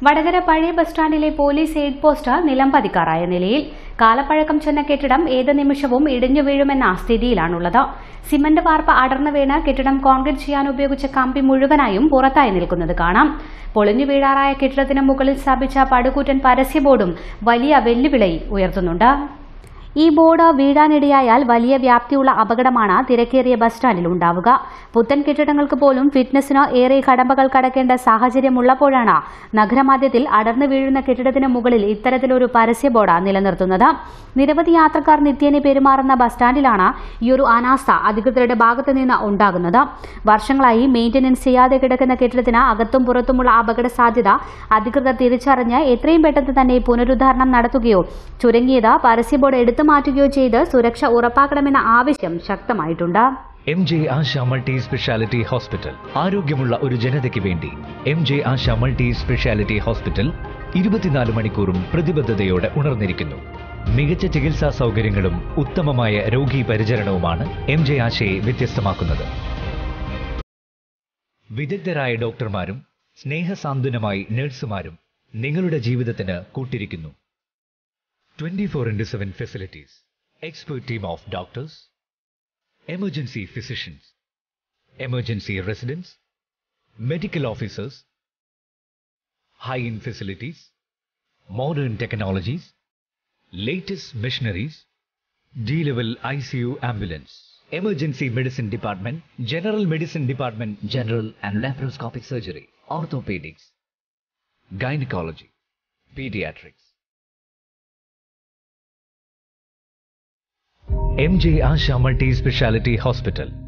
വടകര പഴയ ബസ് സ്റ്റാൻഡിലെ police aid post നിലംപതിക്കാറായ നിലയിൽ കാലപ്പഴക്കം ചെന്ന കെട്ടിടം ഏത് നിമിഷവും ഇടിഞ്ഞു വീഴുമെന്ന സ്ഥിതിയിലാണുള്ളത് സിമന്റ് വാർപ്പ് അടർന്നു വീണ് കെട്ടിടം കോൺക്രീറ്റ് ചെയ്യാൻ ഉപയോഗിച്ച കമ്പി മുഴുവനായും പുറത്തായി നിൽക്കുന്നത് കാണാം പൊളിഞ്ഞു വീഴാറായ കെട്ടിടത്തിന് മുകളിൽ സ്ഥാപിച്ച പടുകൂറ്റൻ പരസ്യ ബോർഡും വലിയ വെല്ലുവിളി ഉയർത്തുന്നുണ്ട് ഈ ബോർഡ് വീഴാനിടയായാൽ വലിയ വ്യാപ്തിയുള്ള അപകടമാണ് തിരക്കേറിയ ബസ് സ്റ്റാൻഡിൽ ഉണ്ടാവുക പുത്തൻ കെട്ടിടങ്ങൾക്ക് പോലും ഫിറ്റ്നസിന് ഏറെ കടമ്പകൾ കടക്കേണ്ട സാഹചര്യമുള്ളപ്പോഴാണ് നഗരമധ്യത്തിൽ അടർന്നു വീഴുന്ന കെട്ടിടത്തിന് മുകളിൽ ഇത്തരത്തിലൊരു പരസ്യ ബോർഡ് നിലനിർത്തുന്നത് നിരവധി യാത്രക്കാർ നിത്യേന പെരുമാറുന്ന ബസ് സ്റ്റാൻഡിലാണ് ഈ ഒരു അനാസ്ഥ അധികൃതരുടെ ഭാഗത്തു നിന്ന് ഉണ്ടാകുന്നത് വർഷങ്ങളായി മെയിന്റനൻസ് ചെയ്യാതെ കിടക്കുന്ന കെട്ടിടത്തിന് അകത്തും പുറത്തുമുള്ള അപകട സാധ്യത അധികൃതർ തിരിച്ചറിഞ്ഞ് എത്രയും പെട്ടെന്ന് തന്നെ പുനരുദ്ധാരണം നടത്തുകയോ ചുരുങ്ങിയത് പരസ്യ ബോർഡ് എടുത്തു മാറ്റുകയോ ചെയ്ത് സുരക്ഷ ഉറപ്പാക്കണമെന്ന ആവശ്യം ശക്തമായിട്ടുണ്ട് M J Asha multi speciality hospital ആരോഗ്യമുള്ള ഒരു ജനതയ്ക്ക് വേണ്ടി M J Asha multi speciality hospital ഇരുപത്തിനാല് മണിക്കൂറും പ്രതിബദ്ധതയോടെ ഉണർന്നിരിക്കുന്നു മികച്ച ചികിത്സാ സൗകര്യങ്ങളും ഉത്തമമായ രോഗീ പരിചരണവുമാണ് എം ജെ ആശയെ വ്യത്യസ്തമാക്കുന്നത് വിദഗ്ധരായ ഡോക്ടർമാരും സ്നേഹസാന്ത്വനമായി നഴ്സുമാരും നിങ്ങളുടെ ജീവിതത്തിന് കൂട്ടിരിക്കുന്നു twenty four into seven facilities expert team of doctors emergency physicians, emergency residents, medical officers, high-end facilities, modern technologies, latest machineries, D-level ICU ambulance, emergency medicine department, general medicine department, general and laparoscopic surgery, orthopedics, gynecology, pediatrics. M J Asha multi speciality hospital